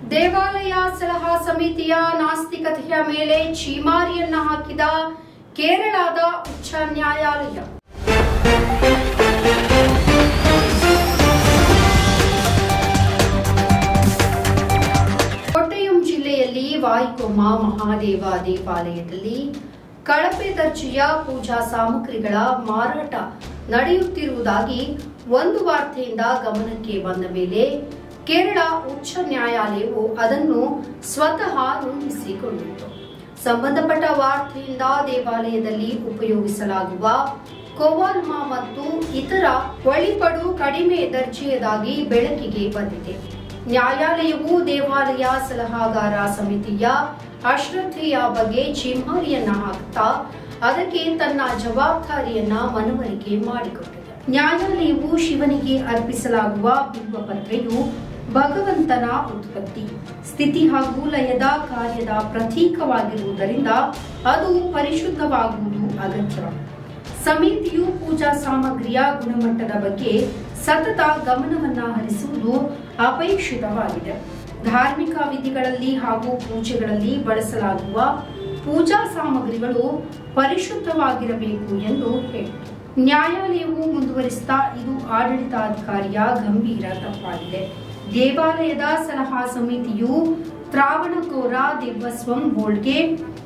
ದೇವಾಲಯ ಸಲಹಾ ಸಮಿತಿಯ ನಾಸ್ತಿಕತೆಯ ಮೇಲೆ ಛೀಮಾರಿಯನ್ನ ಹಾಕಿದ ಕೇರಳದ ಉಚ್ಚ ನ್ಯಾಯಾಲಯ ಕೊಟ್ಟಯಂ ಜಿಲ್ಲೆಯಲ್ಲಿ ವಾಯಿಕೊಮ್ಮ ಮಹಾದೇವ ದೇವಾಲಯದಲ್ಲಿ ಕಳಪೆ ದರ್ಜೆಯ ಪೂಜಾ ಸಾಮಗ್ರಿಗಳ ಮಾರಾಟ ನಡೆಯುತ್ತಿರುವುದಾಗಿ ಒಂದು ವಾರ್ತೆಯಿಂದ ಗಮನಕ್ಕೆ ಬಂದ ಮೇಲೆ ಕೇರಳ ಉಚ್ಚ ನ್ಯಾಯಾಲಯವು ಅದನ್ನು ಸ್ವತಃ ನೋಂದಿಸಿಕೊಂಡಿತ್ತು ಸಂಬಂಧಪಟ್ಟ ವಾರ್ತೆಯಿಂದ ದೇವಾಲಯದಲ್ಲಿ ಉಪಯೋಗಿಸಲಾಗುವ ಕೋವಾಲ್ಮಾ ಮತ್ತು ಇತರ ಒಳಿಪಡು ಕಡಿಮೆ ದರ್ಜೆಯದಾಗಿ ಬೆಳಕಿಗೆ ಬಂದಿದೆ ನ್ಯಾಯಾಲಯವು ದೇವಾಲಯ ಸಲಹಾಗಾರ ಸಮಿತಿಯ ಅಶ್ರದ್ಧೆಯ ಬಗ್ಗೆ ಚಿಮ್ಮಾರಿಯನ್ನ ಹಾಕ್ತಾ ಅದಕ್ಕೆ ತನ್ನ ಜವಾಬ್ದಾರಿಯನ್ನ ಮನವರಿಕೆ ಮಾಡಿಕೊಟ್ಟಿದೆ ನ್ಯಾಯಾಲಯವು ಶಿವನಿಗೆ ಅರ್ಪಿಸಲಾಗುವ ಬಿಲ್ವಪತ್ರೆಯು ಭಗವಂತನ ಉತ್ಪತ್ತಿ ಸ್ಥಿತಿ ಹಾಗೂ ಲಯದ ಕಾರ್ಯದ ಪ್ರತೀಕವಾಗಿರುವುದರಿಂದ ಅದು ಪರಿಶುದ್ಧವಾಗುವುದು ಅಗತ್ಯ ಸಮಿತಿಯು ಪೂಜಾ ಸಾಮಗ್ರಿಯ ಗುಣಮಟ್ಟದ ಬಗ್ಗೆ ಸತತ ಗಮನವನ್ನ ಹರಿಸುವುದು ಅಪೇಕ್ಷಿತವಾಗಿದೆ ಧಾರ್ಮಿಕ ವಿಧಿಗಳಲ್ಲಿ ಹಾಗೂ ಪೂಜೆಗಳಲ್ಲಿ ಬಳಸಲಾಗುವ ಪೂಜಾ ಸಾಮಗ್ರಿಗಳು ಪರಿಶುದ್ಧವಾಗಿರಬೇಕು ಎಂದು ಹೇಳಿತು ನ್ಯಾಯಾಲಯವು ಮುಂದುವರಿಸಿದ ಇದು ಆಡಳಿತಾಧಿಕಾರಿಯ ಗಂಭೀರ ತಪ್ಪಾಗಿದೆ ದೇವಾಲಯದ ಸಲಹಾ ಸಮಿತಿಯು ತ್ರಾವಣಕೋರ ದೇವಸ್ವಂ ಬೋರ್ಡ್ಗೆ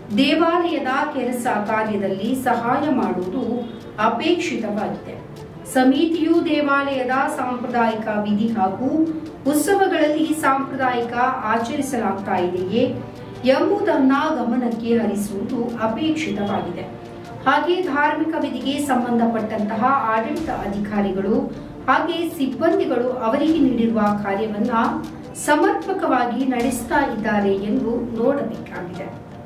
ದೇವಾಲಯದ ಕೆಲಸ ಕಾರ್ಯದಲ್ಲಿ ಸಹಾಯ ಮಾಡುವುದು ಅಪೇಕ್ಷಿತವಾಗಿದೆ ಸಮಿತಿಯು ದೇವಾಲಯದ ಸಾಂಪ್ರದಾಯಿಕ ವಿಧಿ ಹಾಗೂ ಉತ್ಸವಗಳಲ್ಲಿ ಸಾಂಪ್ರದಾಯಿಕ ಆಚರಿಸಲಾಗ್ತಾ ಇದೆಯೇ ಎಂಬುದನ್ನ ಗಮನಕ್ಕೆ ಹರಿಸುವುದು ಅಪೇಕ್ಷಿತವಾಗಿದೆ ಹಾಗೆ ಧಾರ್ಮಿಕ ವಿಧಿಗೆ ಸಂಬಂಧಪಟ್ಟಂತಹ ಆಡಳಿತ ಅಧಿಕಾರಿಗಳು ಹಾಗೆ ಸಿಬ್ಬಂದಿಗಳು ಅವರಿಗೆ ನೀಡಿರುವ ಕಾರ್ಯವನ್ನ ಸಮರ್ಪಕವಾಗಿ ನಡೆಸ್ತಾ ಇದ್ದಾರೆ ಎಂದು ನೋಡಬೇಕಾಗಿದೆ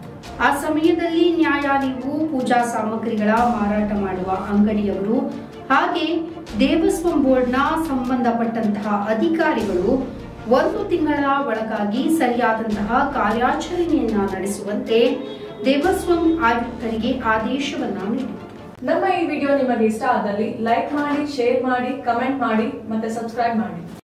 ಆ ಸಮಯದಲ್ಲಿ ನ್ಯಾಯಾಲಯವು ಪೂಜಾ ಸಾಮಗ್ರಿಗಳ ಮಾರಾಟ ಮಾಡುವ ಅಂಗಡಿಯವರು ಹಾಗೆ ದೇವಸ್ವಂ ಬೋರ್ಡ್ನ ಸಂಬಂಧಪಟ್ಟಂತಹ ಅಧಿಕಾರಿಗಳು ಒಂದು ತಿಂಗಳ ಒಳಗಾಗಿ ಸರಿಯಾದಂತಹ ಕಾರ್ಯಾಚರಣೆಯನ್ನ ನಡೆಸುವಂತೆ ದೇವಸ್ವಂ ಆಯುಕ್ತರಿಗೆ ಆದೇಶವನ್ನ ನೀಡಿತು ನಮ್ಮ ಈ ವಿಡಿಯೋ ನಿಮಗೆ ಇಷ್ಟ ಆದಲ್ಲಿ ಲೈಕ್ ಮಾಡಿ ಶೇರ್ ಮಾಡಿ ಕಮೆಂಟ್ ಮಾಡಿ ಮತ್ತೆ ಸಬ್ಸ್ಕ್ರೈಬ್ ಮಾಡಿ